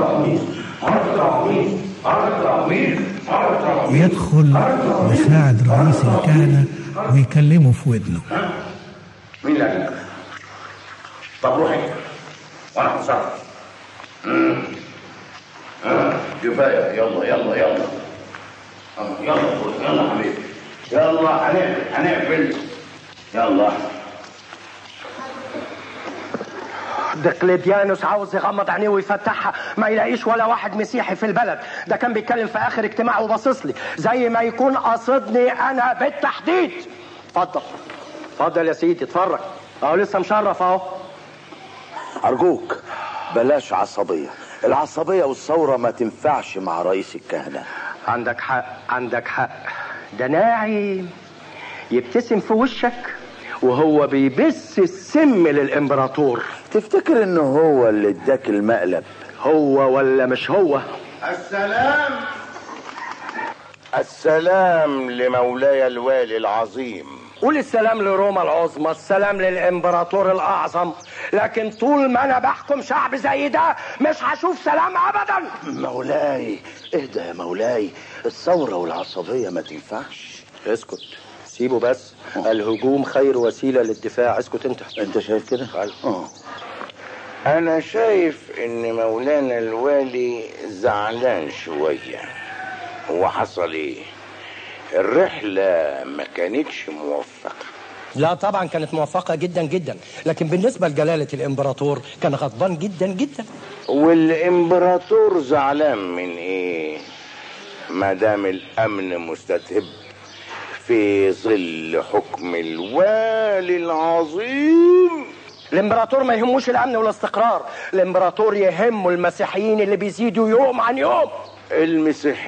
يدخل مساعد رئيس الكهنة ويكلمه في ودنه مين اللي قال طب روح انت وانا هتصرف مم. آه، كفايه يلا يلا يلا آه، يلا خد، يلا حبيبي يلا هنقفل هنقفل يلا دقلديانوس عاوز يغمض عينيه ويفتحها ما يلاقيش ولا واحد مسيحي في البلد ده كان بيتكلم في اخر اجتماع وباصص لي زي ما يكون قاصدني انا بالتحديد اتفضل اتفضل يا سيدي اتفرج اهو لسه مشرف اهو أرجوك بلاش عصبية العصبية والثورة ما تنفعش مع رئيس الكهنة عندك حق عندك حق ده ناعم يبتسم في وشك وهو بيبث السم للامبراطور تفتكر انه هو اللي اداك المقلب هو ولا مش هو السلام السلام لمولاي الوالي العظيم قول السلام لروما العظمى السلام للامبراطور الاعظم لكن طول ما انا بحكم شعب زي ده مش هشوف سلام ابدا مولاي اهدى يا مولاي الثورة والعصبية ما تنفعش اسكت سيبه بس الهجوم خير وسيله للدفاع اسكت انت انت شايف كده؟ اه انا شايف ان مولانا الوالي زعلان شويه هو حصل ايه الرحله ما كانتش موفقه لا طبعا كانت موفقه جدا جدا لكن بالنسبه لجلاله الامبراطور كان غضبان جدا جدا والامبراطور زعلان من ايه ما دام الامن مستتب في ظل حكم الوالي العظيم الامبراطور ما يهموش الامن والاستقرار الامبراطور يهمه المسيحيين اللي بيزيدوا يوم عن يوم المسيحيين